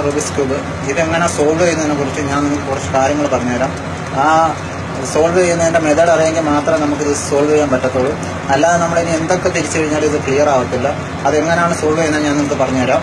Rubik's cube ഇതെങ്ങനെ solve ചെയ്യുന്നതിനെ കുറിച്ച് ഞാൻ നിങ്ങൾക്ക് കുറച്ച് കാര്യങ്ങൾ പറഞ്ഞുതരാം ആ സോൾവ് ചെയ്യുന്നതിൻ്റെ മെത്തേഡ് അറിയെങ്കിൽ മാത്രമേ നമുക്കിത് സോൾവ് ചെയ്യാൻ പറ്റത്തുള്ളൂ അല്ലാതെ നമ്മളിനി എന്തൊക്കെ തിരിച്ചു കഴിഞ്ഞാലും ഇത് ക്ലിയർ ആവത്തില്ല അതെങ്ങനെയാണ് സോൾവ് ചെയ്യുന്നത് ഞാൻ നിങ്ങൾക്ക് പറഞ്ഞുതരാം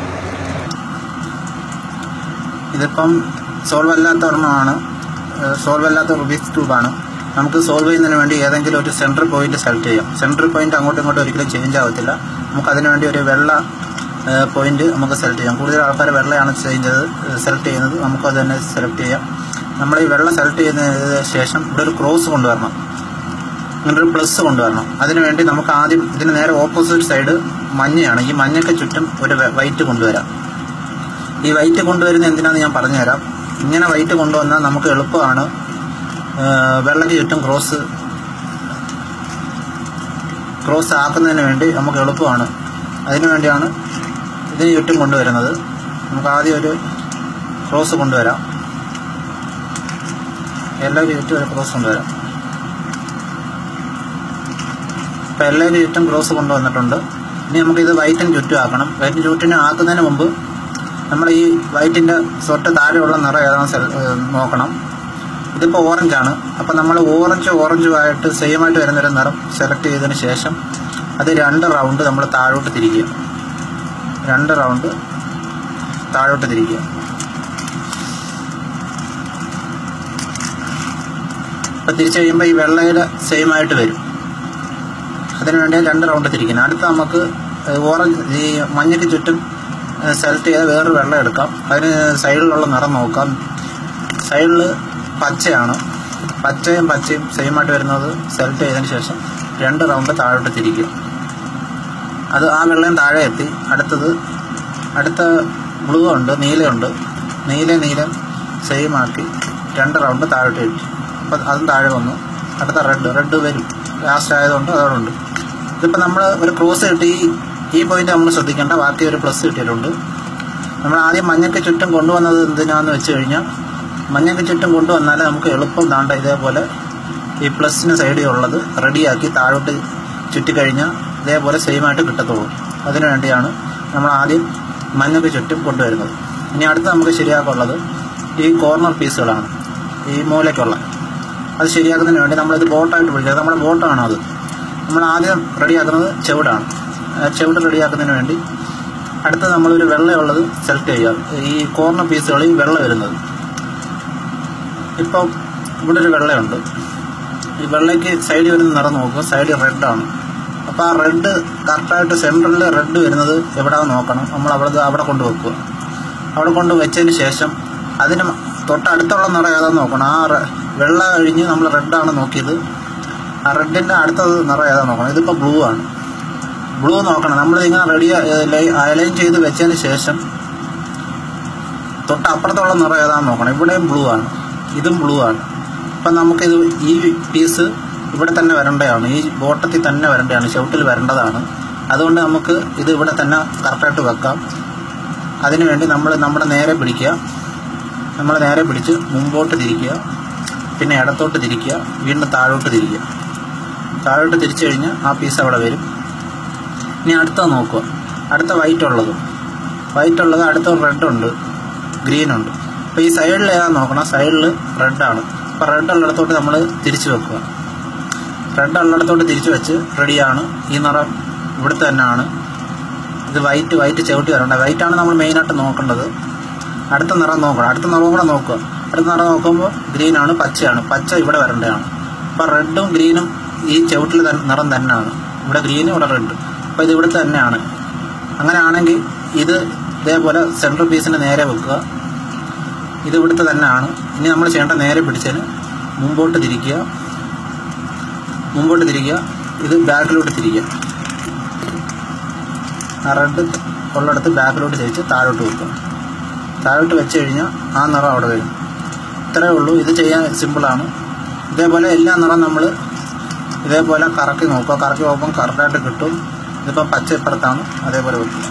ഇതിപ്പം സോൾവ് അല്ലാത്ത ഒരെണ്ണമാണ് സോൾവ് അല്ലാത്ത റുബിക്സ് ക്യൂബാണ് നമുക്ക് സോൾവ് ചെയ്യുന്നതിന് വേണ്ടി ഏതെങ്കിലും ഒരു സെൻട്രൽ പോയിന്റ് സെലക്ട് ചെയ്യാം സെൻട്രൽ പോയിന്റ് അങ്ങോട്ടും ഇങ്ങോട്ടും ഒരിക്കലും ചേഞ്ച് ആവത്തില്ല നമുക്ക് അതിനു വേണ്ടി ഒരു വെള്ള പോയിന്റ് നമുക്ക് സെലക്ട് ചെയ്യാം കൂടുതൽ ആൾക്കാർ വെള്ളയാണ് ചെയ്യുന്നത് സെലക്ട് ചെയ്യുന്നത് നമുക്ക് അത് തന്നെ സെലക്ട് ചെയ്യാം നമ്മൾ ഈ വെള്ള സെലക്ട് ചെയ്യുന്നതിന് ശേഷം ഇവിടെ ഒരു ക്രോസ് കൊണ്ടുവരണം ഇങ്ങനെ ഒരു പ്ലസ് കൊണ്ടുവരണം അതിനുവേണ്ടി നമുക്ക് ആദ്യം ഇതിന് നേരെ ഓപ്പോസിറ്റ് സൈഡ് മഞ്ഞയാണ് ഈ മഞ്ഞയ്ക്ക് ചുറ്റും ഒരു വൈറ്റ് കൊണ്ടുവരാം ഈ വൈറ്റ് കൊണ്ടുവരുന്ന എന്തിനാന്ന് ഞാൻ പറഞ്ഞുതരാം ഇങ്ങനെ വൈറ്റ് കൊണ്ടുവന്നാൽ നമുക്ക് എളുപ്പമാണ് വെള്ളയ്ക്ക് ചുറ്റും ക്രോസ് ക്രോസ് ആക്കുന്നതിന് വേണ്ടി നമുക്ക് എളുപ്പമാണ് അതിനു വേണ്ടിയാണ് ഇതിന് ചുറ്റും കൊണ്ടുവരുന്നത് നമുക്ക് ആദ്യം ഒരു ക്രോസ് കൊണ്ടുവരാം എല്ലാവരും ചുറ്റും ഒരു ക്രോസ് കൊണ്ടുവരാം ഇപ്പം എല്ലാവരും ചുറ്റും ക്രോസ് കൊണ്ടുവന്നിട്ടുണ്ട് ഇനി നമുക്കിത് വൈറ്റിന് ചുറ്റും ആക്കണം വൈറ്റിന് ചുറ്റിന് ആക്കുന്നതിന് മുമ്പ് നമ്മൾ ഈ വൈറ്റിൻ്റെ തൊട്ട് താഴെയുള്ള നിറം ഏതാണ് നോക്കണം ഇതിപ്പോൾ ഓറഞ്ചാണ് അപ്പം നമ്മൾ ഓറഞ്ച് ഓറഞ്ചുമായിട്ട് സെയിം ആയിട്ട് വരുന്നൊരു നിറം സെലക്ട് ചെയ്തതിന് ശേഷം അത് രണ്ട് റൗണ്ട് നമ്മൾ താഴോട്ട് തിരിക്കുക രണ്ട് റൗണ്ട് താഴോട്ട് തിരിക്കുക അപ്പം തിരിച്ചു കഴിയുമ്പോൾ ഈ വെള്ളയുടെ സെയിം ആയിട്ട് വരും അതിനു വേണ്ടി രണ്ട് റൗണ്ട് തിരിക്കണം അടുത്ത നമുക്ക് ഓറഞ്ച് ഈ മഞ്ഞയ്ക്ക് ചുറ്റും സെലക്ട് ചെയ്ത് വേറൊരു വെള്ളം എടുക്കാം അതിന് സൈഡിലുള്ള നിറം നോക്കാം സൈഡിൽ പച്ചയാണ് പച്ചയും പച്ചയും സെയിം ആയിട്ട് വരുന്നത് സെലക്ട് ചെയ്തതിന് ശേഷം രണ്ട് റൗണ്ട് താഴോട്ട് തിരിക്കും അത് ആ വെള്ളം താഴെ എത്തി അടുത്തത് അടുത്ത ബ്ലൂ ഉണ്ട് നീലയുണ്ട് നീല നീലം സെയിം ആക്കി രണ്ട് റൗണ്ട് താഴോട്ട് ഇട്ടു അപ്പം അതും താഴെ വന്നു അടുത്ത റെഡ് റെഡ് വരും ലാസ്റ്റ് ആയതുകൊണ്ട് അതോടുണ്ട് ഇതിപ്പോൾ നമ്മൾ ഒരു ക്രോസ് കിട്ടി ഈ പോയിന്റ് നമ്മൾ ശ്രദ്ധിക്കേണ്ട ബാക്കി ഒരു പ്ലസ് കിട്ടിയിട്ടുണ്ട് നമ്മൾ ആദ്യം മഞ്ഞയ്ക്ക് ചുറ്റും കൊണ്ടുവന്നത് എന്തിനാന്ന് വെച്ച് കഴിഞ്ഞാൽ മഞ്ഞയ്ക്ക് ചുറ്റും കൊണ്ടുവന്നാൽ നമുക്ക് എളുപ്പം താണ്ട ഇതേപോലെ ഈ പ്ലസിന് സൈഡിൽ ഉള്ളത് റെഡിയാക്കി താഴോട്ട് ചുറ്റിക്കഴിഞ്ഞാൽ ഇതേപോലെ സെയിം ആയിട്ട് കിട്ടത്തുള്ളൂ അതിനു വേണ്ടിയാണ് നമ്മൾ ആദ്യം മഞ്ഞയ്ക്ക് ചുറ്റും കൊണ്ടുവരുന്നത് ഇനി അടുത്ത് നമുക്ക് ശരിയാക്കുള്ളത് ഈ കോർണർ പീസുകളാണ് ഈ മൂലയ്ക്കുള്ള അത് ശരിയാക്കുന്നതിന് വേണ്ടി നമ്മളിത് ബോട്ടായിട്ട് പിടിക്കുക നമ്മുടെ ബോട്ടാണ് അത് നമ്മൾ ആദ്യം റെഡിയാക്കുന്നത് ചെവിടാണ് ചെവിട് റെഡിയാക്കുന്നതിന് വേണ്ടി അടുത്ത് നമ്മളൊരു വെള്ളയുള്ളത് സെലക്ട് ചെയ്യുക ഈ കോർണർ പീസുകളിൽ വെള്ള വരുന്നത് ഇപ്പം ഇവിടെ ഒരു വെള്ളയുണ്ട് ഈ വെള്ളയ്ക്ക് സൈഡിൽ വരുന്ന നിറം നോക്കുക സൈഡിൽ റെഡാണ് അപ്പോൾ ആ റെഡ് കറക്റ്റായിട്ട് സെൻട്രലിൽ റെഡ് വരുന്നത് എവിടെയാണെന്ന് നോക്കണം നമ്മൾ അവിടെ അവിടെ കൊണ്ട് വെക്കുക അവിടെ കൊണ്ട് വെച്ചതിന് ശേഷം അതിന് തൊട്ടടുത്തുള്ള നിറം ഏതാണെന്ന് നോക്കണം ആ വെള്ള കഴിഞ്ഞ് നമ്മൾ റെഡാണ് നോക്കിയത് ആ റെഡിൻ്റെ അടുത്തത് നിറം ഏതാണെന്ന് നോക്കണം ഇതിപ്പോൾ ബ്ലൂ ആണ് ബ്ലൂ നോക്കണം നമ്മൾ ഇങ്ങനെ റെഡി അലൈൻ ചെയ്ത് വെച്ചതിന് ശേഷം തൊട്ട് അപ്പുറത്തുള്ള നിറം ഏതാണെന്ന് നോക്കണം ഇവിടെയും ബ്ലൂ ആണ് ഇതും ബ്ലൂ ആണ് അപ്പം നമുക്കിത് ഈ പീസ് ഇവിടെ തന്നെ വരേണ്ടതാണ് ഈ ബോട്ടത്തിൽ തന്നെ വരേണ്ടതാണ് ചവിട്ടിൽ വരേണ്ടതാണ് അതുകൊണ്ട് നമുക്ക് ഇത് ഇവിടെ തന്നെ കറക്റ്റായിട്ട് വെക്കാം അതിനുവേണ്ടി നമ്മൾ നമ്മുടെ നേരെ പിടിക്കുക നമ്മൾ നേരെ പിടിച്ച് മുമ്പോട്ട് തിരിക്കുക പിന്നെ ഇടത്തോട്ട് തിരിക്കുക വീണ്ടും താഴോട്ട് തിരിക്കുക താഴോട്ട് തിരിച്ചു കഴിഞ്ഞാൽ ആ പീസ് അവിടെ വരും ഇനി അടുത്ത നോക്കുക അടുത്ത വൈറ്റ് ഉള്ളത് വൈറ്റ് ഉള്ളത് അടുത്ത റെഡ് ഉണ്ട് ഗ്രീൻ ഉണ്ട് അപ്പോൾ ഈ സൈഡിൽ ഏതാന്ന് നോക്കണം സൈഡിൽ റെഡാണ് അപ്പോൾ റെഡ് ഉള്ളിടത്തോട്ട് നമ്മൾ തിരിച്ചു വെക്കുക റെഡ് ഉള്ളിടത്തോട്ട് തിരിച്ചു വെച്ച് റെഡിയാണ് ഈ നിറം ഇവിടുത്തെ തന്നെയാണ് ഇത് വൈറ്റ് വൈറ്റ് ചവിട്ടി വരണ്ട വൈറ്റാണ് നമ്മൾ മെയിനായിട്ട് നോക്കേണ്ടത് അടുത്ത നിറം നോക്കണം അടുത്ത നിറവും കൂടെ നോക്കുക അടുത്ത നിറം നോക്കുമ്പോൾ ഗ്രീനാണ് പച്ചയാണ് പച്ച ഇവിടെ വരേണ്ടതാണ് അപ്പോൾ റെഡും ഗ്രീനും ഈ ചവിട്ടിൽ നിറം തന്നെയാണ് ഇവിടെ ഗ്രീനും ഇവിടെ റെഡ് അപ്പോൾ ഇത് ഇവിടുത്തെ തന്നെയാണ് അങ്ങനെ ആണെങ്കിൽ ഇത് ഇതേപോലെ സെൻട്രൽ പീസിന് നേരെ വെക്കുക ഇത് ഇവിടുത്തെ തന്നെയാണ് ഇനി നമ്മൾ ചെയ്യേണ്ട നേരെ പിടിച്ചതിന് മുമ്പോട്ട് തിരിക്കുക മുമ്പോട്ട് തിരിക്കുക ഇത് ബാക്കിലോട്ട് തിരിക്കുക ആ റെഡ് ഉള്ളിടത്ത് ബാക്കിലോട്ട് തിരിച്ച് താഴോട്ട് വെക്കുക താഴോട്ട് വെച്ച് കഴിഞ്ഞാൽ ആ നിറം അവിടെ വരും ഇത്രയേ ഉള്ളൂ ഇത് ചെയ്യാൻ സിമ്പിളാണ് ഇതേപോലെ എല്ലാ നിറം നമ്മൾ ഇതേപോലെ കറക്കി നോക്കുക കറക്കി നോക്കുമ്പോൾ കറക്റ്റായിട്ട് കിട്ടും ഇതിപ്പം പച്ച ഇപ്പുറത്താണ് അതേപോലെ വെക്കുക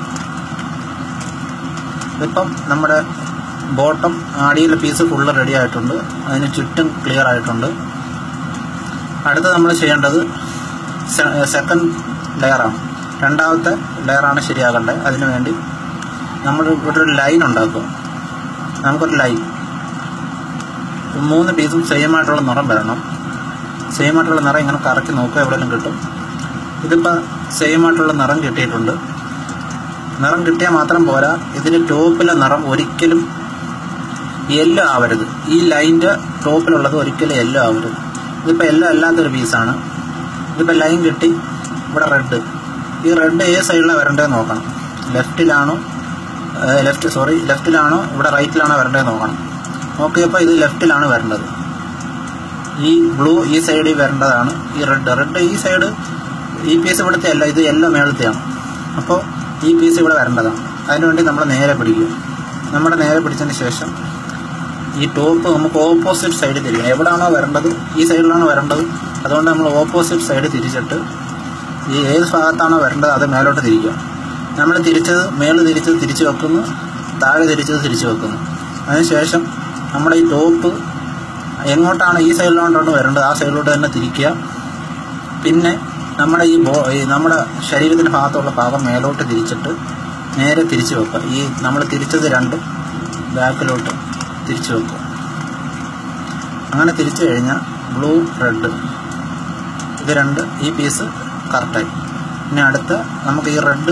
ഇതിപ്പം നമ്മുടെ ബോട്ടം അടിയിലെ പീസ് ഫുള്ള് റെഡി ആയിട്ടുണ്ട് അതിന് ചുറ്റും ക്ലിയർ ആയിട്ടുണ്ട് അടുത്ത നമ്മൾ ചെയ്യേണ്ടത് സെക്കൻഡ് ലെയറാണ് രണ്ടാമത്തെ ലെയറാണ് ശരിയാകേണ്ടത് അതിനു വേണ്ടി നമ്മൾ ഇവിടെ ഒരു ലൈൻ ഉണ്ടാക്കും നമുക്കൊരു ലൈൻ മൂന്ന് പീസും സെയിം ആയിട്ടുള്ള നിറം വരണം സെയിം ആയിട്ടുള്ള നിറം ഇങ്ങനെ കറക്കി നോക്കുക എവിടെയെങ്കിലും കിട്ടും ഇതിപ്പോൾ സെയിം ആയിട്ടുള്ള നിറം കിട്ടിയിട്ടുണ്ട് നിറം കിട്ടിയാൽ മാത്രം പോരാ ഇതിൻ്റെ ടോപ്പിലെ നിറം ഒരിക്കലും യെല്ലോ ആവരുത് ഈ ലൈൻ്റെ ടോപ്പിലുള്ളത് ഒരിക്കലും യെല്ലോ ആവരുത് ഇതിപ്പോൾ യെല്ലോ അല്ലാത്തൊരു പീസാണ് ഇതിപ്പോൾ ലൈൻ കിട്ടി ഇവിടെ റെഡ് ഈ റെഡ് ഏത് സൈഡിലാണ് വരേണ്ടത് നോക്കണം ലെഫ്റ്റിലാണോ ലെഫ്റ്റ് സോറി ലെഫ്റ്റിലാണോ ഇവിടെ റൈറ്റിലാണോ വരേണ്ടത് നോക്കണം നോക്കിയപ്പോൾ ഇത് ലെഫ്റ്റിലാണ് വരേണ്ടത് ഈ ബ്ലൂ ഈ സൈഡിൽ വരേണ്ടതാണ് ഈ റെഡ് റെഡ് ഈ സൈഡ് ഈ പീസ് ഇവിടുത്തെ അല്ല ഇത് എല്ലാം മേളത്തെയാണ് അപ്പോൾ ഈ പീസ് ഇവിടെ വരേണ്ടതാണ് അതിനുവേണ്ടി നമ്മൾ നേരെ പിടിക്കുക നമ്മുടെ നേരെ പിടിച്ചതിന് ശേഷം ഈ ടോപ്പ് നമുക്ക് ഓപ്പോസിറ്റ് സൈഡ് തിരിക്കണം എവിടെയാണോ വരേണ്ടത് ഈ സൈഡിലാണോ വരേണ്ടത് അതുകൊണ്ട് നമ്മൾ ഓപ്പോസിറ്റ് സൈഡ് തിരിച്ചിട്ട് ഈ ഏത് ഭാഗത്താണോ വരേണ്ടത് അത് മേലോട്ട് തിരിക്കുക നമ്മൾ തിരിച്ചത് മേളിൽ തിരിച്ചത് തിരിച്ച് വെക്കുന്നു താഴെ തിരിച്ചത് തിരിച്ച് വെക്കുന്നു അതിനുശേഷം നമ്മുടെ ഈ ടോപ്പ് എങ്ങോട്ടാണ് ഈ സൈഡിലോട്ടാണ് വരേണ്ടത് ആ സൈഡിലോട്ട് തന്നെ തിരിക്കുക പിന്നെ നമ്മുടെ ഈ ബോ ഈ നമ്മുടെ ശരീരത്തിൻ്റെ ഭാഗത്തുള്ള ഭാഗം മേലോട്ട് തിരിച്ചിട്ട് നേരെ തിരിച്ച് വെക്കുക ഈ നമ്മൾ തിരിച്ചത് രണ്ടും ബാക്കിലോട്ട് തിരിച്ചു വെക്കുക അങ്ങനെ തിരിച്ചു കഴിഞ്ഞാൽ ബ്ലൂ റെഡ് ഇത് രണ്ട് ഈ പീസ് കറക്റ്റായി ഇനി അടുത്ത നമുക്ക് ഈ റെഡ്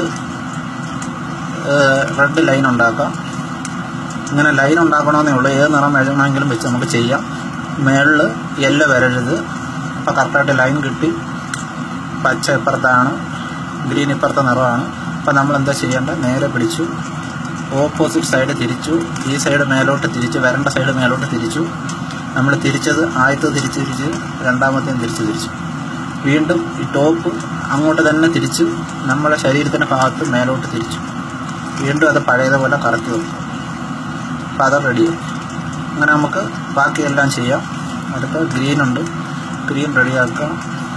റെഡ് ലൈൻ ഉണ്ടാക്കാം ഇങ്ങനെ ലൈൻ ഉണ്ടാക്കണമെന്നേ ഉള്ളൂ ഏത് നിറം വേണമെങ്കിലും വെച്ച് നമുക്ക് ചെയ്യാം മേളിൽ യെല്ലോ വരരുത് അപ്പോൾ കറക്റ്റായിട്ട് ലൈൻ കിട്ടി പച്ച ഇപ്പുറത്താണ് ഗ്രീൻ ഇപ്പുറത്തെ നിറമാണ് അപ്പോൾ നമ്മൾ എന്താ ചെയ്യേണ്ടത് നേരെ പിടിച്ചു ഓപ്പോസിറ്റ് സൈഡ് തിരിച്ചു ഈ സൈഡ് മേലോട്ട് തിരിച്ചു വരേണ്ട സൈഡ് മേലോട്ട് തിരിച്ചു നമ്മൾ തിരിച്ചത് ആദ്യത്തെ തിരിച്ച് തിരിച്ച് രണ്ടാമത്തെയും തിരിച്ച് തിരിച്ചു വീണ്ടും ഈ ടോപ്പ് അങ്ങോട്ട് തന്നെ തിരിച്ച് നമ്മുടെ ശരീരത്തിൻ്റെ ഭാഗത്ത് മേലോട്ട് തിരിച്ചു വീണ്ടും അത് പഴയതുപോലെ കറക്കി വെക്കും അപ്പോൾ അത് റെഡിയായി അങ്ങനെ നമുക്ക് ബാക്കിയെല്ലാം ചെയ്യാം അടുത്ത ഗ്രീൻ ഉണ്ട് ഗ്രീൻ റെഡിയാക്കാം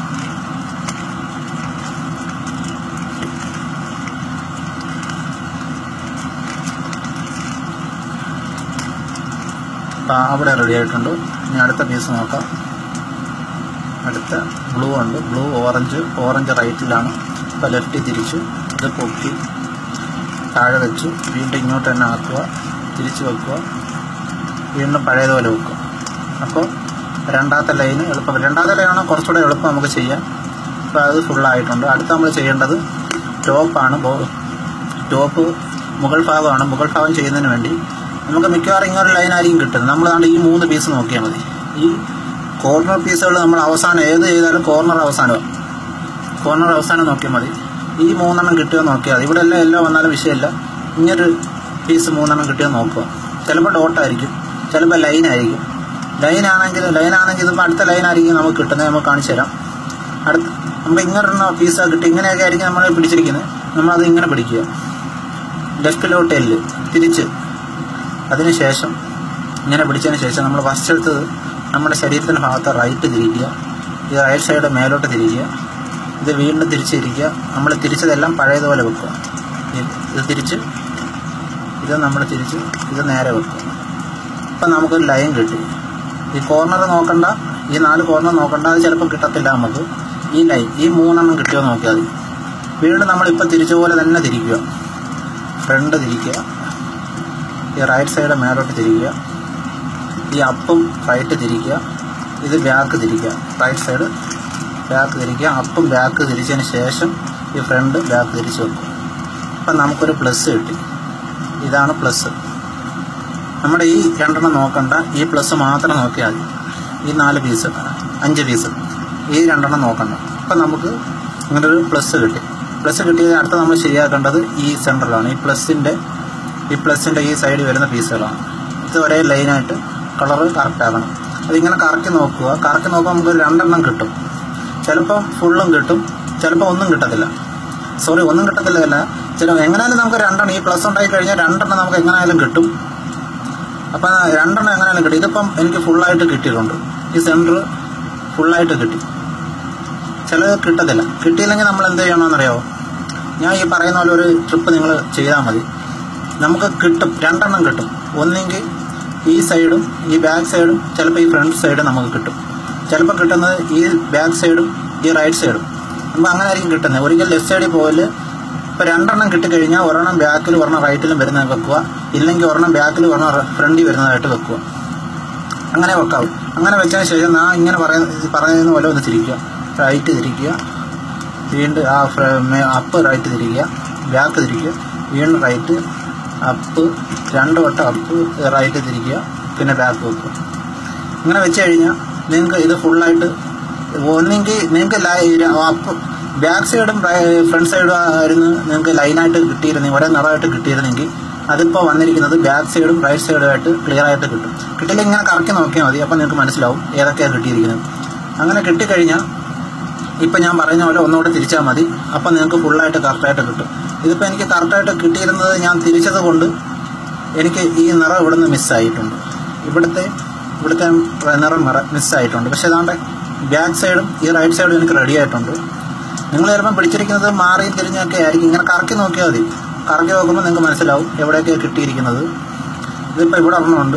അപ്പം അവിടെ റെഡി ആയിട്ടുണ്ട് ഇനി അടുത്ത പീസ് നോക്കാം അടുത്ത ബ്ലൂ ഉണ്ട് ബ്ലൂ ഓറഞ്ച് ഓറഞ്ച് റൈറ്റിലാണ് ഇപ്പോൾ ലെഫ്റ്റ് തിരിച്ചു ഇത് പൊക്കി താഴെ വെച്ചു വീണ്ടും ഇങ്ങോട്ട് തന്നെ ആക്കുക തിരിച്ച് വെക്കുക വീണ്ടും പഴയതുപോലെ വെക്കുക അപ്പോൾ രണ്ടാമത്തെ ലൈന് എളുപ്പം രണ്ടാമത്തെ ലൈനാണ് കുറച്ചുകൂടെ എളുപ്പം നമുക്ക് ചെയ്യാം അപ്പോൾ അത് ഫുള്ളായിട്ടുണ്ട് അടുത്ത നമ്മൾ ചെയ്യേണ്ടത് ടോപ്പാണ് ടോപ്പ് മുകൾ ഭാഗമാണ് മുകൾ ഭാഗം ചെയ്യുന്നതിന് വേണ്ടി നമുക്ക് മിക്കവാറും ഇങ്ങനൊരു ലൈനായിരിക്കും കിട്ടുന്നത് നമ്മളാണ്ട് ഈ മൂന്ന് പീസ് നോക്കിയാൽ മതി ഈ കോർണർ പീസുകൾ നമ്മൾ അവസാനം ഏത് ചെയ്താലും കോർണർ അവസാനം കോർണർ അവസാനം നോക്കിയാൽ മതി ഈ മൂന്നെണ്ണം കിട്ടുമോ നോക്കിയാൽ മതി ഇവിടെ എല്ലാം എല്ലാം വന്നാലും വിഷയമില്ല ഇങ്ങനൊരു പീസ് മൂന്നെണ്ണം കിട്ടിയോ നോക്കുക ചിലപ്പോൾ ഡോട്ടായിരിക്കും ചിലപ്പോൾ ലൈനായിരിക്കും ലൈനാണെങ്കിൽ ലൈനാണെങ്കിൽ ഇതിപ്പോൾ അടുത്ത ലൈനായിരിക്കും നമുക്ക് കിട്ടുന്നത് നമുക്ക് കാണിച്ചു തരാം അടുത്ത നമുക്ക് ഇങ്ങനെ പീസ് കിട്ടി ഇങ്ങനെയൊക്കെ ആയിരിക്കും നമ്മൾ പിടിച്ചിരിക്കുന്നത് നമ്മളത് ഇങ്ങനെ പിടിക്കുക ലെഫ്റ്റിലോട്ട് എല്ല് തിരിച്ച് അതിനുശേഷം ഇങ്ങനെ പിടിച്ചതിന് ശേഷം നമ്മൾ ഫസ്റ്റ് എടുത്തത് നമ്മുടെ ശരീരത്തിൻ്റെ ഭാഗത്ത് റൈറ്റ് തിരിക്കുക ഈ റൈറ്റ് സൈഡ് മേലോട്ട് തിരിക്കുക ഇത് വീണ്ടും തിരിച്ചിരിക്കുക നമ്മൾ തിരിച്ചതെല്ലാം പഴയതുപോലെ വെക്കുക ഇത് തിരിച്ച് ഇത് നമ്മൾ തിരിച്ച് ഇത് നേരെ വെക്കുക അപ്പം നമുക്കൊരു ലൈൻ കിട്ടി ഈ കോർണർ നോക്കണ്ട ഈ നാല് കോർണർ നോക്കണ്ട അത് ചിലപ്പോൾ കിട്ടത്തില്ല നമുക്ക് ഈ ലൈൻ ഈ മൂന്നെണ്ണം കിട്ടിയോ നോക്കിയാൽ മതി വീണ്ടും നമ്മളിപ്പോൾ തിരിച്ച പോലെ തന്നെ തിരിക്കുക ഫ്രണ്ട് തിരിക്കുക ഈ റൈറ്റ് സൈഡ് മേലോട്ട് തിരിക്കുക ഈ അപ്പും റൈറ്റ് തിരിക്കുക ഇത് ബാക്ക് തിരിക്കുക റൈറ്റ് സൈഡ് ബാക്ക് തിരിക്കുക അപ്പും ബാക്ക് തിരിച്ചതിന് ശേഷം ഈ ഫ്രണ്ട് ബാക്ക് തിരിച്ച് വെക്കും അപ്പം നമുക്കൊരു പ്ലസ് കിട്ടി ഇതാണ് പ്ലസ് നമ്മുടെ ഈ രണ്ടെണ്ണം നോക്കണ്ട ഈ പ്ലസ് മാത്രം നോക്കിയാൽ മതി ഈ നാല് പീസ് അഞ്ച് പീസ് ഈ രണ്ടെണ്ണം നോക്കണ്ട അപ്പം നമുക്ക് ഇങ്ങനെ ഒരു പ്ലസ് കിട്ടി പ്ലസ് കിട്ടിയത് അടുത്ത നമ്മൾ ശരിയാക്കേണ്ടത് ഈ സെൻറ്ററിലാണ് ഈ പ്ലസിൻ്റെ ഈ പ്ലസിൻ്റെ ഈ സൈഡിൽ വരുന്ന പീസുകളാണ് ഇത് ഒരേ ലൈനായിട്ട് കളറ് കറക്റ്റ് ആക്കണം അതിങ്ങനെ കറക്കി നോക്കുക കറക്കി നോക്കുമ്പോൾ നമുക്ക് രണ്ടെണ്ണം കിട്ടും ചിലപ്പോൾ ഫുള്ളും കിട്ടും ചിലപ്പോൾ ഒന്നും കിട്ടത്തില്ല സോറി ഒന്നും കിട്ടത്തില്ല ചില എങ്ങനെയായാലും നമുക്ക് രണ്ടെണ്ണം ഈ പ്ലസ് ഉണ്ടായി കഴിഞ്ഞാൽ രണ്ടെണ്ണം നമുക്ക് എങ്ങനെയായാലും കിട്ടും അപ്പം രണ്ടെണ്ണം എങ്ങനെയാലും കിട്ടി ഇതിപ്പം എനിക്ക് ഫുള്ളായിട്ട് കിട്ടിയിട്ടുണ്ട് ഈ സെൻറ്റർ ഫുള്ളായിട്ട് കിട്ടി ചിലത് കിട്ടത്തില്ല കിട്ടിയില്ലെങ്കിൽ നമ്മൾ എന്ത് ചെയ്യണമെന്നറിയാമോ ഞാൻ ഈ പറയുന്ന പോലെ ഒരു ട്രിപ്പ് നിങ്ങൾ ചെയ്താൽ മതി നമുക്ക് കിട്ടും രണ്ടെണ്ണം കിട്ടും ഒന്നെങ്കിൽ ഈ സൈഡും ഈ ബാക്ക് സൈഡും ചിലപ്പോൾ ഈ ഫ്രണ്ട് സൈഡും നമുക്ക് കിട്ടും ചിലപ്പോൾ കിട്ടുന്നത് ഈ ബാക്ക് സൈഡും ഈ റൈറ്റ് സൈഡും നമുക്ക് അങ്ങനെ ആയിരിക്കും കിട്ടുന്നത് ഒരിക്കൽ ലെഫ്റ്റ് സൈഡിൽ പോകല് ഇപ്പൊ രണ്ടെണ്ണം കിട്ടിക്കഴിഞ്ഞാൽ ഒരെണ്ണം ബാക്കിൽ ഒരെണ്ണം റൈറ്റിലും വരുന്നത് വെക്കുക ഇല്ലെങ്കിൽ ഒരെണ്ണം ബാക്കിൽ ഒരെണ്ണം ഫ്രണ്ടിൽ വരുന്നതായിട്ട് വെക്കുക അങ്ങനെ വെക്കാവും അങ്ങനെ വെച്ചതിന് ശേഷം ഞാൻ ഇങ്ങനെ പറയുന്ന പറയുന്ന പോലെ ഒന്ന് തിരിക്കുക റൈറ്റ് തിരിക്കുക വീണ്ടും ആ അപ്പ് റൈറ്റ് തിരിക്കുക ബാക്ക് തിരിക്കുക വീണ്ടും റൈറ്റ് അപ്പ് രണ്ട് വട്ടം അപ്പ് റൈറ്റ് തിരിക്കുക പിന്നെ ബാക്ക് വെക്കുക ഇങ്ങനെ വെച്ച് കഴിഞ്ഞാൽ നിങ്ങൾക്ക് ഇത് ഫുള്ളായിട്ട് ഒന്നെങ്കിൽ നിങ്ങൾക്ക് അപ്പ് ബാക്ക് സൈഡും ഫ്രണ്ട് സൈഡും ആയിരുന്നു നിങ്ങൾക്ക് ലൈനായിട്ട് കിട്ടിയിരുന്നെങ്കിൽ ഒരേ നിറമായിട്ട് കിട്ടിയിരുന്നെങ്കിൽ അതിപ്പോൾ വന്നിരിക്കുന്നത് ബാക്ക് സൈഡും റൈറ്റ് സൈഡും ആയിട്ട് ക്ലിയർ ആയിട്ട് കിട്ടും കിട്ടില്ലെങ്കിൽ ഇങ്ങനെ കറക്കി നോക്കിയാൽ മതി അപ്പോൾ നിങ്ങൾക്ക് മനസ്സിലാവും ഏതൊക്കെയാണ് കിട്ടിയിരിക്കുന്നത് അങ്ങനെ കിട്ടിക്കഴിഞ്ഞാൽ ഇപ്പം ഞാൻ പറയുന്ന പോലെ ഒന്നുകൂടെ തിരിച്ചാൽ മതി അപ്പം നിങ്ങൾക്ക് ഫുള്ളായിട്ട് കറക്റ്റായിട്ട് കിട്ടും ഇതിപ്പോൾ എനിക്ക് കറക്റ്റായിട്ട് കിട്ടിയിരുന്നത് ഞാൻ തിരിച്ചത് കൊണ്ട് എനിക്ക് ഈ നിറം ഇവിടുന്ന് മിസ്സായിട്ടുണ്ട് ഇവിടുത്തെ ഇവിടുത്തെ നിറം നിറ മിസ്സായിട്ടുണ്ട് പക്ഷേ അതാണ്ട് ബാക്ക് സൈഡും ഈ റൈറ്റ് സൈഡും എനിക്ക് റെഡി ആയിട്ടുണ്ട് നിങ്ങൾ ചിലപ്പം പിടിച്ചിരിക്കുന്നത് മാറിയും തിരിഞ്ഞൊക്കെ ആയിരിക്കും ഇങ്ങനെ കറക്കി നോക്കിയാൽ മതി കറക്കി നോക്കുമ്പോൾ നിങ്ങൾക്ക് മനസ്സിലാവും എവിടെയൊക്കെയാണ് കിട്ടിയിരിക്കുന്നത് ഇതിപ്പോൾ ഇവിടെ ഒരെണ്ണമുണ്ട്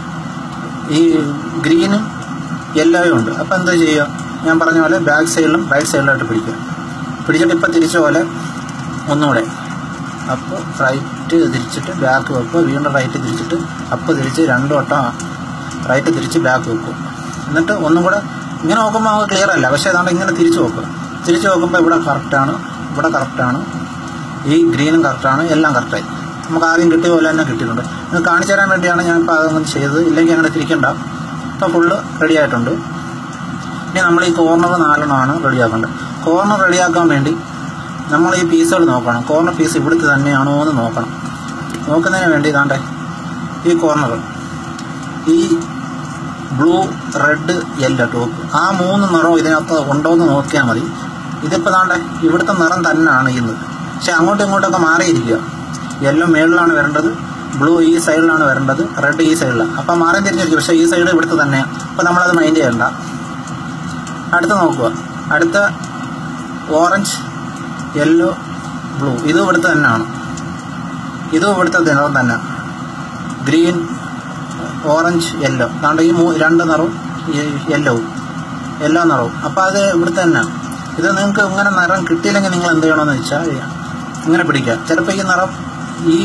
ഈ ഗ്രീനും യെല്ലോയും ഉണ്ട് അപ്പോൾ എന്താ ചെയ്യുക ഞാൻ പറഞ്ഞ പോലെ ബാക്ക് സൈഡിലും റൈറ്റ് സൈഡിലായിട്ട് പിടിക്കുക പിടിച്ചിട്ട് ഇപ്പം തിരിച്ച പോലെ ഒന്നുകൂടെ അപ്പോൾ റൈറ്റ് തിരിച്ചിട്ട് ബാക്ക് വെക്കുക വീണ്ടും റൈറ്റ് തിരിച്ചിട്ട് അപ്പ് തിരിച്ച് രണ്ട് വട്ടം റൈറ്റ് തിരിച്ച് ബാക്ക് വെക്കും എന്നിട്ട് ഒന്നും കൂടെ ഇങ്ങനെ നോക്കുമ്പോൾ നമുക്ക് ക്ലിയർ അല്ല പക്ഷേ അതുകൊണ്ട് ഇങ്ങനെ തിരിച്ച് നോക്കുക തിരിച്ച് നോക്കുമ്പോൾ ഇവിടെ കറക്റ്റാണ് ഇവിടെ കറക്റ്റാണ് ഈ ഗ്രീനും കറക്റ്റാണ് എല്ലാം കറക്റ്റായി നമുക്ക് ആദ്യം കിട്ടിയ പോലെ തന്നെ കിട്ടിയിട്ടുണ്ട് ഇത് കാണിച്ചു തരാൻ വേണ്ടിയാണ് ഞാൻ ഇപ്പോൾ അതങ്ങനെ ചെയ്തത് ഇല്ലെങ്കിൽ അങ്ങനെ തിരിക്കണ്ട ഇപ്പോൾ ഫുള്ള് റെഡി ആയിട്ടുണ്ട് ഇനി നമ്മൾ ഈ കോർണർ നാലെണ്ണമാണ് റെഡിയാക്കേണ്ടത് കോർണർ റെഡിയാക്കാൻ വേണ്ടി നമ്മൾ ഈ പീസുകൾ നോക്കണം കോർണർ പീസ് ഇവിടുത്തെ തന്നെയാണോ എന്ന് നോക്കണം നോക്കുന്നതിന് വേണ്ടി ഇതാണ്ടേ ഈ കോർണർ ഈ ബ്ലൂ റെഡ് യെല്ലോ ടോപ്പ് ആ മൂന്ന് നിറവും ഇതിനകത്ത് ഉണ്ടോ എന്ന് നോക്കിയാൽ മതി ഇതിപ്പോൾ താണ്ടെ ഇവിടുത്തെ നിറം തന്നെയാണ് ഇന്ന് പക്ഷെ അങ്ങോട്ടും ഇങ്ങോട്ടൊക്കെ മാറിയിരിക്കുക യെല്ലോ മേളിലാണ് വരേണ്ടത് ബ്ലൂ ഈ സൈഡിലാണ് വരേണ്ടത് റെഡ് ഈ സൈഡിലാണ് അപ്പം മാറി തിരിഞ്ഞിരിക്കും പക്ഷേ ഈ സൈഡ് ഇവിടുത്തെ തന്നെയാണ് അപ്പം നമ്മളത് മൈൻഡ് ചെയ്യണ്ട അടുത്ത നോക്കുക അടുത്ത ഓറഞ്ച് യെല്ലോ ബ്ലൂ ഇതും ഇവിടുത്തെ തന്നെയാണ് ഇതും ഇവിടുത്തെ നിറം തന്നെ ഗ്രീൻ ഓറഞ്ച് യെല്ലോ അതുകൊണ്ട് ഈ മൂ രണ്ട് നിറവും യെല്ലോവും യെല്ലോ നിറവും അപ്പോൾ അത് ഇവിടുത്തെ തന്നെയാണ് ഇത് നിങ്ങൾക്ക് ഇങ്ങനെ നിറം കിട്ടിയില്ലെങ്കിൽ നിങ്ങൾ എന്ത് ചെയ്യണമെന്ന് വെച്ചാൽ ഇങ്ങനെ പിടിക്കുക ചിലപ്പോൾ ഈ നിറം ഈ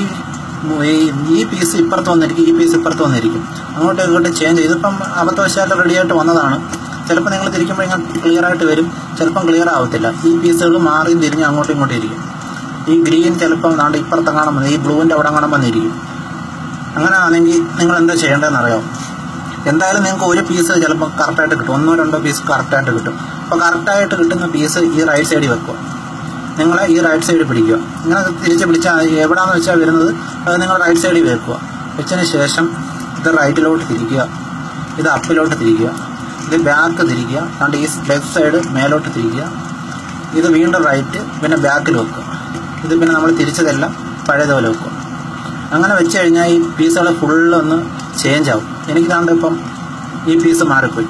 ഈ പീസ് ഇപ്പുറത്ത് വന്നിരിക്കും ഈ പീസ് ഇപ്പുറത്ത് വന്നിരിക്കും അങ്ങോട്ടും ഇങ്ങോട്ടും ചേഞ്ച് ഇതിപ്പം അബദ്ധവശാൽ റെഡി ആയിട്ട് വന്നതാണ് ചിലപ്പോൾ നിങ്ങൾ തിരിക്കുമ്പോൾ ഇങ്ങനെ ക്ലിയർ ആയിട്ട് വരും ചിലപ്പം ക്ലിയർ ആവത്തില്ല ഈ പീസുകൾ മാറിയും തിരിഞ്ഞ് അങ്ങോട്ടും ഇങ്ങോട്ടും ഇരിക്കും ഈ ഗ്രീൻ ചിലപ്പം നാണ്ട് ഇപ്പുറത്ത് കാണാൻ വന്ന് ഈ ബ്ലൂവിൻ്റെ അവിടെ കാണാൻ വന്നിരിക്കും അങ്ങനെ ആണെങ്കിൽ നിങ്ങൾ എന്താ ചെയ്യേണ്ടതെന്ന് അറിയാം എന്തായാലും നിങ്ങൾക്ക് ഒരു പീസ് ചിലപ്പോൾ കറക്റ്റായിട്ട് കിട്ടും ഒന്നോ രണ്ടോ പീസ് കറക്റ്റായിട്ട് കിട്ടും അപ്പോൾ കറക്റ്റായിട്ട് കിട്ടുന്ന പീസ് ഈ റൈറ്റ് സൈഡിൽ വെക്കുക നിങ്ങൾ ഈ റൈറ്റ് സൈഡിൽ പിടിക്കുക ഇങ്ങനെ തിരിച്ച് പിടിച്ചാൽ എവിടെയാണെന്ന് വെച്ചാൽ വരുന്നത് അത് നിങ്ങൾ റൈറ്റ് സൈഡിൽ വെക്കുക വെച്ചതിന് ശേഷം ഇത് റൈറ്റിലോട്ട് തിരിക്കുക ഇത് അപ്പിലോട്ട് തിരിക്കുക ഇത് ബാക്ക് തിരിക്കുക അതുകൊണ്ട് ഈ ലെഫ്റ്റ് സൈഡ് മേലോട്ട് തിരിക്കുക ഇത് വീണ്ടും റൈറ്റ് പിന്നെ ബാക്കിൽ വെക്കുക ഇത് പിന്നെ നമ്മൾ തിരിച്ചതെല്ലാം പഴയതുപോലെ വെക്കുക അങ്ങനെ വെച്ച് കഴിഞ്ഞാൽ ഈ പീസുകൾ ഫുള്ള് ഒന്ന് ചേഞ്ച് ആവും എനിക്ക് താണ്ട് ഇപ്പം ഈ പീസ് മാറിപ്പോയി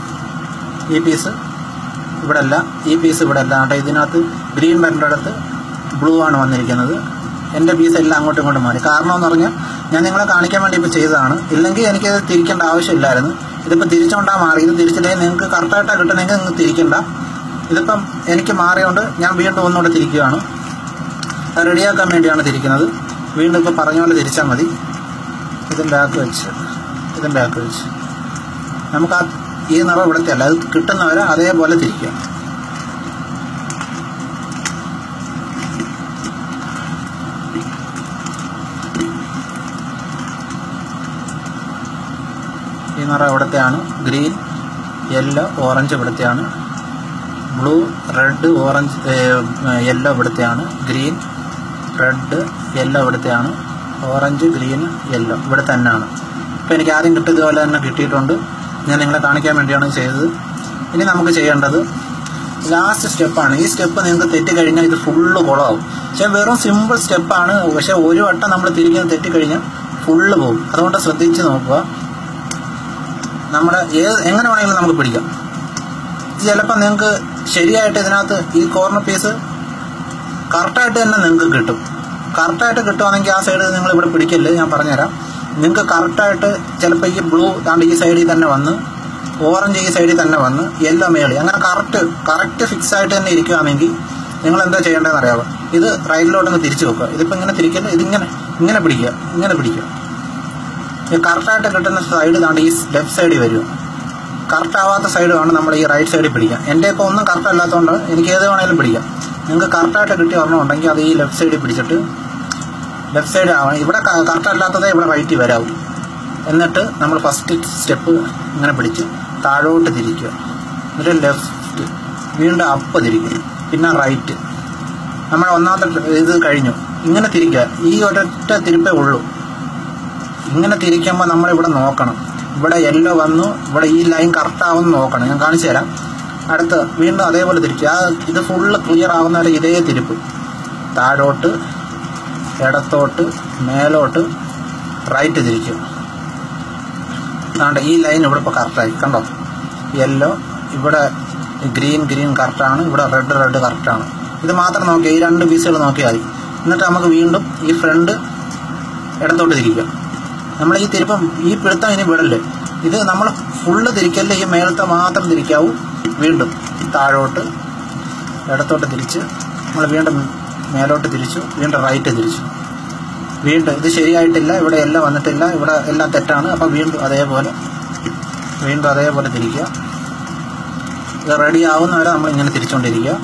ഈ പീസ് ഇവിടെ അല്ല ഈ പീസ് ഇവിടെ അല്ല കേട്ടോ ഇതിനകത്ത് ഗ്രീൻ വരേണ്ടടുത്ത് ബ്ലൂ ആണ് വന്നിരിക്കുന്നത് എൻ്റെ പീസ് എല്ലാം അങ്ങോട്ടും ഇങ്ങോട്ടും മാറി കാരണം എന്ന് പറഞ്ഞാൽ ഞാൻ നിങ്ങളെ കാണിക്കാൻ വേണ്ടി ഇപ്പോൾ ചെയ്തതാണ് ഇല്ലെങ്കിൽ എനിക്കത് തിരിക്കേണ്ട ആവശ്യമില്ലായിരുന്നു ഇതിപ്പോൾ തിരിച്ചുകൊണ്ടാണ് മാറി ഇത് തിരിച്ചില്ലെങ്കിൽ നിങ്ങൾക്ക് കറക്റ്റായിട്ടാണ് കിട്ടണമെങ്കിൽ നിങ്ങൾക്ക് തിരിക്കണ്ട ഇതിപ്പം എനിക്ക് മാറിയോണ്ട് ഞാൻ വീണ്ടും ഒന്നുകൂടെ തിരിക്കുകയാണ് അത് റെഡിയാക്കാൻ വേണ്ടിയാണ് തിരിക്കുന്നത് വീണ്ടും ഇപ്പോൾ പറഞ്ഞ പോലെ തിരിച്ചാൽ മതി ഇതും ബാക്ക് വെച്ച് ഇതും ബാക്ക് വെച്ച് നമുക്ക് ആ ഈ നിറം ഇവിടുത്തെ അല്ല അത് കിട്ടുന്നവരെ അതേപോലെ തിരിക്കുക ഈ നിറം ഇവിടത്തെയാണ് ഗ്രീൻ യെല്ലോ ഓറഞ്ച് ഇവിടത്തെയാണ് ബ്ലൂ റെഡ് ഓറഞ്ച് യെല്ലോ ഇവിടത്തെയാണ് ഗ്രീൻ റെഡ് യെല്ലോ ഇവിടത്തെയാണ് ഓറഞ്ച് ഗ്രീൻ യെല്ലോ ഇവിടെ തന്നെയാണ് ഇപ്പോൾ എനിക്ക് ആദ്യം കിട്ടിയതുപോലെ തന്നെ കിട്ടിയിട്ടുണ്ട് ഞാൻ നിങ്ങളെ കാണിക്കാൻ വേണ്ടിയാണ് ചെയ്തത് ഇനി നമുക്ക് ചെയ്യേണ്ടത് ലാസ്റ്റ് സ്റ്റെപ്പാണ് ഈ സ്റ്റെപ്പ് നിങ്ങൾക്ക് തെറ്റിക്കഴിഞ്ഞാൽ ഇത് ഫുള്ള് കുളമാവും പക്ഷേ വെറും സിമ്പിൾ സ്റ്റെപ്പാണ് പക്ഷേ ഒരു വട്ടം നമ്മൾ തിരിക്കുന്നത് തെറ്റിക്കഴിഞ്ഞാൽ ഫുള്ള് പോകും അതുകൊണ്ട് ശ്രദ്ധിച്ച് നോക്കുക നമ്മുടെ ഏത് എങ്ങനെ വേണമെങ്കിലും നമുക്ക് പിടിക്കാം ചിലപ്പോൾ നിങ്ങൾക്ക് ശരിയായിട്ട് ഇതിനകത്ത് ഈ കോർണർ പീസ് കറക്റ്റായിട്ട് തന്നെ നിങ്ങൾക്ക് കിട്ടും കറക്റ്റായിട്ട് കിട്ടുവാണെങ്കിൽ ആ സൈഡ് നിങ്ങൾ ഇവിടെ പിടിക്കല്ലേ ഞാൻ പറഞ്ഞുതരാം നിങ്ങൾക്ക് കറക്റ്റായിട്ട് ചിലപ്പോൾ ഈ ബ്ലൂ താണ്ട് ഈ സൈഡിൽ തന്നെ വന്ന് ഓറഞ്ച് ഈ സൈഡിൽ തന്നെ വന്ന് യെല്ലോ മേളി അങ്ങനെ കറക്റ്റ് കറക്റ്റ് ഫിക്സ് ആയിട്ട് തന്നെ ഇരിക്കുകയാണെങ്കിൽ നിങ്ങൾ എന്താ ചെയ്യേണ്ടതെന്ന് അറിയാമോ ഇത് റൈറ്റിലോട്ടൊന്ന് തിരിച്ചു വെക്കുക ഇതിപ്പോൾ ഇങ്ങനെ തിരിക്കല്ല ഇതിങ്ങനെ ഇങ്ങനെ പിടിക്കുക ഇങ്ങനെ പിടിക്കുക ഇത് കറക്റ്റായിട്ട് കിട്ടുന്ന സൈഡ് താണ്ട് ഈ ലെഫ്റ്റ് സൈഡിൽ വരും കറക്റ്റ് ആവാത്ത സൈഡ് വേണം നമ്മൾ ഈ റൈറ്റ് സൈഡിൽ പിടിക്കാൻ എൻ്റെ ഇപ്പോൾ ഒന്നും കറക്റ്റ് അല്ലാത്തതുകൊണ്ട് എനിക്ക് ഏത് വേണേലും പിടിക്കാം നിങ്ങൾക്ക് കറക്റ്റായിട്ട് കിട്ടിയ ഒരെണ്ണം ഉണ്ടെങ്കിൽ അത് ഈ ലെഫ്റ്റ് സൈഡിൽ പിടിച്ചിട്ട് ലെഫ്റ്റ് സൈഡ് ആവണം ഇവിടെ കറക്റ്റ് അല്ലാത്തതേ ഇവിടെ റൈറ്റിൽ വരാവും എന്നിട്ട് നമ്മൾ ഫസ്റ്റ് സ്റ്റെപ്പ് ഇങ്ങനെ പിടിച്ച് താഴോട്ട് തിരിക്കുക എന്നിട്ട് ലെഫ്റ്റ് വീണ്ടും അപ്പ് തിരിക്കുക പിന്നെ റൈറ്റ് നമ്മൾ ഒന്നാമത്തെ ഇത് കഴിഞ്ഞു ഇങ്ങനെ തിരിക്കുക ഈ ഒരൊറ്റ തിരിപ്പേ ഉള്ളൂ ഇങ്ങനെ തിരിക്കുമ്പോൾ നമ്മളിവിടെ നോക്കണം ഇവിടെ യെല്ലോ വന്നു ഇവിടെ ഈ ലൈൻ കറക്റ്റ് ആവുമെന്ന് നോക്കണം ഞാൻ കാണിച്ചു തരാം അടുത്ത് വീണ്ടും അതേപോലെ തിരിക്കുക ആ ഇത് ഫുള്ള് ക്ലിയർ ആവുന്ന വരെ ഇതേ തിരിപ്പ് താഴോട്ട് ഇടത്തോട്ട് മേലോട്ട് റൈറ്റ് തിരിക്കും അതുകൊണ്ട് ഈ ലൈൻ ഇവിടെ ഇപ്പോൾ കറക്റ്റായി കണ്ടോ യെല്ലോ ഇവിടെ ഗ്രീൻ ഗ്രീൻ കറക്റ്റാണ് ഇവിടെ റെഡ് റെഡ് കറക്റ്റാണ് ഇത് മാത്രം നോക്കിയാൽ ഈ രണ്ട് പീസുകൾ നോക്കിയാൽ മതി എന്നിട്ട് നമുക്ക് വീണ്ടും ഈ ഫ്രണ്ട് ഇടത്തോട്ട് തിരിക്കുക നമ്മൾ ഈ തിരുപ്പം ഈ പിടുത്തം ഇനി വിടല്ലേ ഇത് നമ്മൾ ഫുള്ള് തിരിക്കല്ലേ ഈ മേളത്തെ മാത്രം തിരിക്കാവൂ വീണ്ടും താഴോട്ട് ഇടത്തോട്ട് തിരിച്ച് നമ്മൾ വീണ്ടും മേലോട്ട് തിരിച്ചു വീണ്ടും റൈറ്റ് തിരിച്ചു വീണ്ടും ഇത് ശരിയായിട്ടില്ല ഇവിടെ എല്ലാം വന്നിട്ടില്ല ഇവിടെ എല്ലാം തെറ്റാണ് അപ്പം വീണ്ടും അതേപോലെ വീണ്ടും അതേപോലെ തിരിക്കുക ഇത് റെഡി ആവുന്നവരെ നമ്മൾ ഇങ്ങനെ തിരിച്ചുകൊണ്ടിരിക്കുക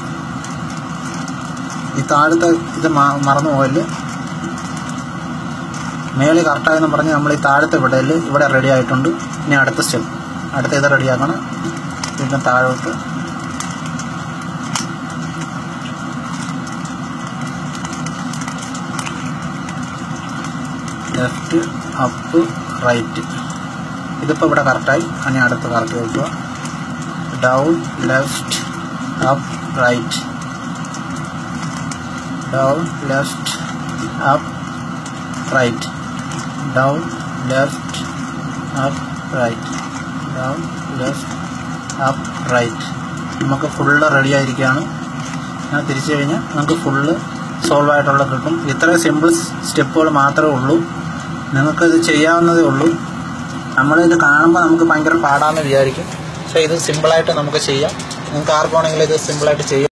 ഈ താഴത്തെ ഇത് മ- മറന്നു പോയല് മേളിൽ കറക്റ്റായെന്ന് പറഞ്ഞ് നമ്മൾ ഈ താഴത്തെ വിടല് ഇവിടെ റെഡി ആയിട്ടുണ്ട് ഇനി അടുത്ത സ്റ്റെപ്പ് അടുത്ത ഇത് റെഡിയാക്കണം വീണ്ടും താഴോട്ട് ലെഫ്റ്റ് അപ്പ് റൈറ്റ് ഇതിപ്പോൾ ഇവിടെ കറക്റ്റായി ഇനി അടുത്ത് കറക്റ്റ് വെക്കുക down left up right down left up right down left up right down left up right നമുക്ക് ഫുള്ള് റെഡി ആയിരിക്കുകയാണ് ഞാൻ തിരിച്ചു കഴിഞ്ഞാൽ നമുക്ക് ഫുള്ള് സോൾവ് ആയിട്ടുള്ള കിട്ടും ഇത്ര സിമ്പിൾ സ്റ്റെപ്പുകൾ മാത്രമേ ഉള്ളൂ നിങ്ങൾക്കിത് ചെയ്യാവുന്നതേ ഉള്ളൂ നമ്മളിത് കാണുമ്പോൾ നമുക്ക് ഭയങ്കര പാടാമെന്ന് വിചാരിക്കും പക്ഷേ ഇത് സിമ്പിളായിട്ട് നമുക്ക് ചെയ്യാം നിങ്ങൾക്ക് ആർക്കാണെങ്കിലും ഇത് സിമ്പിളായിട്ട് ചെയ്യാം